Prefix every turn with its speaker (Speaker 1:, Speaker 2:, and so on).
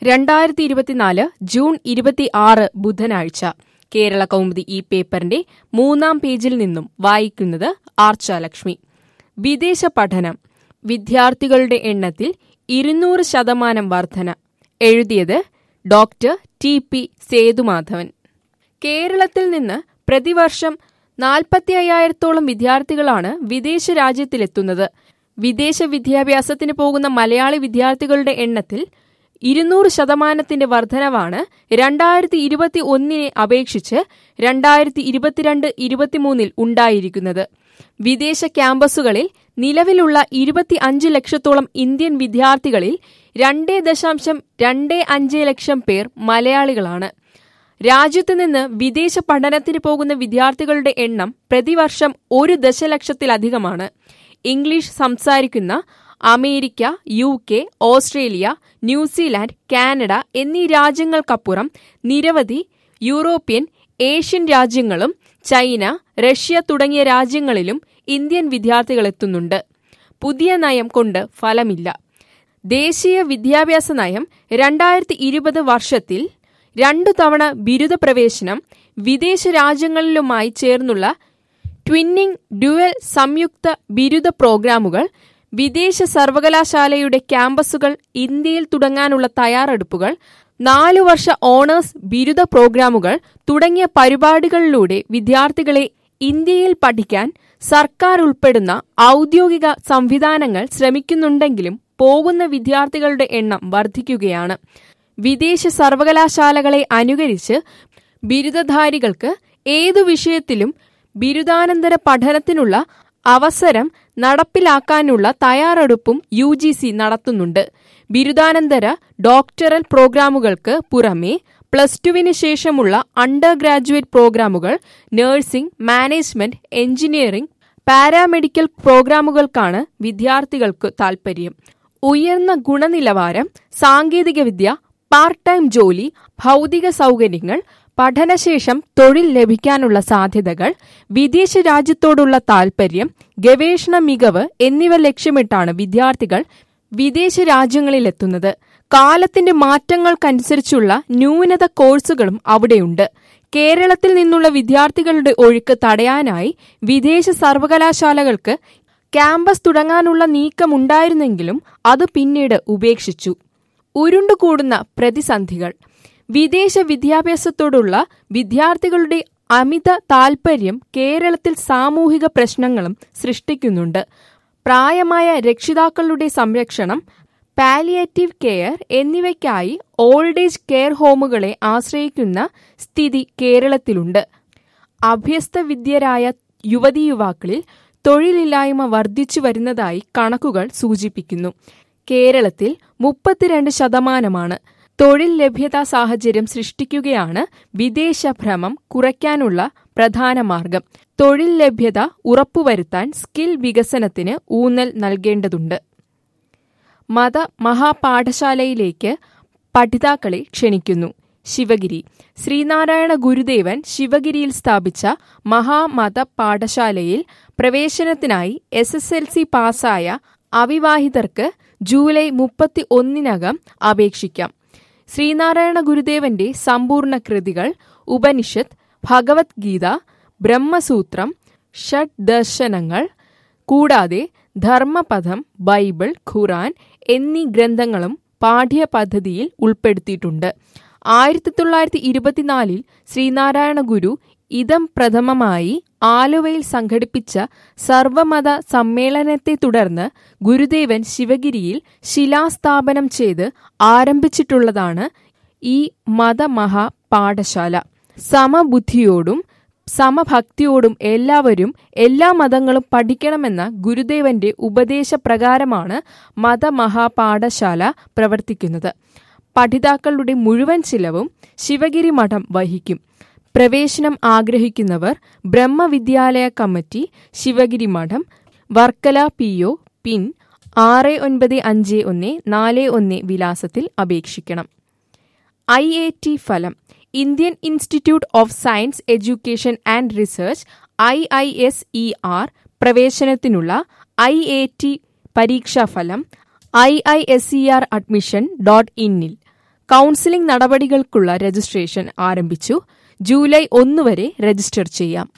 Speaker 1: രണ്ടായിരത്തി ഇരുപത്തിനാല് ജൂൺ ഇരുപത്തി ആറ് ബുധനാഴ്ച കേരള കൗമുദി ഈ പേപ്പറിന്റെ മൂന്നാം പേജിൽ നിന്നും വായിക്കുന്നത് ആർച്ചാലക്ഷ്മി വിദേശ പഠനം വിദ്യാർത്ഥികളുടെ എണ്ണത്തിൽ ഇരുന്നൂറ് ശതമാനം വർധന എഴുതിയത് ഡോക്ടർ ടി പി സേതുമാധവൻ കേരളത്തിൽ നിന്ന് പ്രതിവർഷം നാൽപ്പത്തി അയ്യായിരത്തോളം വിദ്യാർത്ഥികളാണ് വിദേശ രാജ്യത്തിലെത്തുന്നത് വിദേശ വിദ്യാഭ്യാസത്തിന് പോകുന്ന മലയാളി വിദ്യാർത്ഥികളുടെ എണ്ണത്തിൽ ഇരുന്നൂറ് ശതമാനത്തിന്റെ വർധനവാണ് രണ്ടായിരത്തി ഇരുപത്തി ഒന്നിനെ അപേക്ഷിച്ച് രണ്ടായിരത്തി ഇരുപത്തിരണ്ട് ഇരുപത്തിമൂന്നിൽ ഉണ്ടായിരിക്കുന്നത് വിദേശ ക്യാമ്പസുകളിൽ നിലവിലുള്ള ഇരുപത്തി അഞ്ച് ലക്ഷത്തോളം ഇന്ത്യൻ വിദ്യാർത്ഥികളിൽ രണ്ടേ ദശാംശം രണ്ടേ അഞ്ച് ലക്ഷം പേർ മലയാളികളാണ് രാജ്യത്ത് നിന്ന് വിദേശ പഠനത്തിന് പോകുന്ന വിദ്യാർത്ഥികളുടെ എണ്ണം പ്രതിവർഷം ഒരു ദശലക്ഷത്തിലധികമാണ് ഇംഗ്ലീഷ് സംസാരിക്കുന്ന America U K Australia New Zealand Canada എന്നീ രാജ്യങ്ങൾക്കപ്പുറം നിരവധി യൂറോപ്യൻ ഏഷ്യൻ രാജ്യങ്ങളും ചൈന റഷ്യ തുടങ്ങിയ രാജ്യങ്ങളിലും ഇന്ത്യൻ വിദ്യാർത്ഥികളെത്തുന്നുണ്ട് പുതിയ നയം കൊണ്ട് ഫലമില്ല ദേശീയ വിദ്യാഭ്യാസ നയം രണ്ടായിരത്തി ഇരുപത് വർഷത്തിൽ രണ്ടു തവണ ബിരുദ പ്രവേശനം വിദേശ രാജ്യങ്ങളിലുമായി ചേർന്നുള്ള ട്വിന്നിംഗ് ഡ്യുവൽ സംയുക്ത ബിരുദ പ്രോഗ്രാമുകൾ വിദേശ സർവകലാശാലയുടെ ക്യാമ്പസുകൾ ഇന്ത്യയിൽ തുടങ്ങാനുള്ള തയ്യാറെടുപ്പുകൾ നാലു വർഷ ഓണേഴ്സ് ബിരുദ പ്രോഗ്രാമുകൾ തുടങ്ങിയ പരിപാടികളിലൂടെ വിദ്യാർത്ഥികളെ ഇന്ത്യയിൽ പഠിക്കാൻ സർക്കാർ ഉൾപ്പെടുന്ന ഔദ്യോഗിക സംവിധാനങ്ങൾ ശ്രമിക്കുന്നുണ്ടെങ്കിലും പോകുന്ന വിദ്യാർത്ഥികളുടെ എണ്ണം വർദ്ധിക്കുകയാണ് വിദേശ സർവകലാശാലകളെ അനുകരിച്ച് ബിരുദധാരികൾക്ക് ഏതു വിഷയത്തിലും ബിരുദാനന്തര പഠനത്തിനുള്ള അവസരം നടപ്പിലാക്കാനുള്ള തയ്യാറെടുപ്പും യു ജി സി നടത്തുന്നുണ്ട് ബിരുദാനന്തര ഡോക്ടറൽ പ്രോഗ്രാമുകൾക്ക് പുറമെ പ്ലസ് ടുവിന് ശേഷമുള്ള അണ്ടർ ഗ്രാജുവേറ്റ് പ്രോഗ്രാമുകൾ നഴ്സിംഗ് മാനേജ്മെന്റ് എഞ്ചിനീയറിംഗ് പാരാമെഡിക്കൽ പ്രോഗ്രാമുകൾക്കാണ് വിദ്യാർത്ഥികൾക്ക് താൽപര്യം ഉയർന്ന ഗുണനിലവാരം സാങ്കേതികവിദ്യ പാർട്ട് ടൈം ജോലി ഭൗതിക സൗകര്യങ്ങൾ പഠനശേഷം തൊഴിൽ ലഭിക്കാനുള്ള സാധ്യതകൾ വിദേശ രാജ്യത്തോടുള്ള താൽപര്യം ഗവേഷണ മികവ് എന്നിവ ലക്ഷ്യമിട്ടാണ് വിദ്യാർത്ഥികൾ വിദേശ രാജ്യങ്ങളിലെത്തുന്നത് കാലത്തിന്റെ മാറ്റങ്ങൾക്കനുസരിച്ചുള്ള ന്യൂനത കോഴ്സുകളും അവിടെയുണ്ട് കേരളത്തിൽ നിന്നുള്ള വിദ്യാർത്ഥികളുടെ ഒഴുക്ക് തടയാനായി വിദേശ സർവകലാശാലകൾക്ക് ക്യാമ്പസ് തുടങ്ങാനുള്ള നീക്കമുണ്ടായിരുന്നെങ്കിലും അത് പിന്നീട് ഉപേക്ഷിച്ചു ഉരുണ്ടുകൂടുന്ന പ്രതിസന്ധികൾ വിദേശ വിദ്യാഭ്യാസത്തോടുള്ള വിദ്യാർത്ഥികളുടെ അമിത താൽപര്യം കേരളത്തിൽ സാമൂഹിക പ്രശ്നങ്ങളും സൃഷ്ടിക്കുന്നുണ്ട് പ്രായമായ രക്ഷിതാക്കളുടെ സംരക്ഷണം പാലിയേറ്റീവ് കെയർ എന്നിവയ്ക്കായി ഓൾഡ് ഏജ് കെയർ ഹോമുകളെ ആശ്രയിക്കുന്ന സ്ഥിതി കേരളത്തിലുണ്ട് അഭ്യസ്തവിദ്യരായ യുവതീ യുവാക്കളിൽ തൊഴിലില്ലായ്മ വർദ്ധിച്ചു വരുന്നതായി കണക്കുകൾ സൂചിപ്പിക്കുന്നു കേരളത്തിൽ മുപ്പത്തിരണ്ട് ശതമാനമാണ് തൊഴിൽ ലഭ്യതാ സാഹചര്യം സൃഷ്ടിക്കുകയാണ് വിദേശ ഭ്രമം കുറയ്ക്കാനുള്ള പ്രധാന മാർഗം തൊഴിൽ ലഭ്യത ഉറപ്പുവരുത്താൻ സ്കിൽ വികസനത്തിന് ഊന്നൽ നൽകേണ്ടതുണ്ട് മത മഹാപാഠശാലയിലേക്ക് പഠിതാക്കളെ ക്ഷണിക്കുന്നു ശിവഗിരി ശ്രീനാരായണ ഗുരുദേവൻ ശിവഗിരിയിൽ സ്ഥാപിച്ച മഹാമത പാഠശാലയിൽ പ്രവേശനത്തിനായി എസ് എസ് എൽ സി പാസ്സായ അവിവാഹിതർക്ക് ജൂലൈ മുപ്പത്തി ഒന്നിനകം അപേക്ഷിക്കാം ശ്രീനാരായണ ഗുരുദേവന്റെ സമ്പൂർണ്ണ കൃതികൾ ഉപനിഷത്ത് ഭഗവത്ഗീത ബ്രഹ്മസൂത്രം ഷഡ് ദർശനങ്ങൾ കൂടാതെ ധർമ്മപഥം ബൈബിൾ ഖുറാൻ എന്നീ ഗ്രന്ഥങ്ങളും പാഠ്യപദ്ധതിയിൽ ഉൾപ്പെടുത്തിയിട്ടുണ്ട് ആയിരത്തി തൊള്ളായിരത്തി ഇരുപത്തിനാലിൽ ശ്രീനാരായണ ഗുരു ഇതം പ്രഥമമായി ആലുവയിൽ സംഘടിപ്പിച്ച സർവമത സമ്മേളനത്തെ തുടർന്ന് ഗുരുദേവൻ ശിവഗിരിയിൽ ശിലാസ്ഥാപനം ചെയ്ത് ആരംഭിച്ചിട്ടുള്ളതാണ് ഈ മതമഹാ പാഠശാല സമബുദ്ധിയോടും സമഭക്തിയോടും എല്ലാവരും എല്ലാ മതങ്ങളും പഠിക്കണമെന്ന ഗുരുദേവന്റെ ഉപദേശപ്രകാരമാണ് മതമഹാപാഠശാല പ്രവർത്തിക്കുന്നത് പഠിതാക്കളുടെ മുഴുവൻ ചിലവും ശിവഗിരി മഠം വഹിക്കും പ്രവേശനം ആഗ്രഹിക്കുന്നവർ ബ്രഹ്മവിദ്യാലയ കമ്മിറ്റി ശിവഗിരി മഠം വർക്കല പി ഒ പിൻ ആറ് ഒൻപത് അഞ്ച് ഒന്ന് നാല് ഒന്ന് വിലാസത്തിൽ അപേക്ഷിക്കണം ഐ എ ടി ഫലം Indian institute of science education and research I I S E R പ്രവേശനത്തിനുള്ള ഐ എ ടി പരീക്ഷാഫലം I I S E R admission dot ഇന്നിൽ കൌൺസിലിംഗ് നടപടികൾക്കുള്ള രജിസ്ട്രേഷൻ ആരംഭിച്ചു ജൂലൈ ഒന്ന് വരെ രജിസ്റ്റർ ചെയ്യാം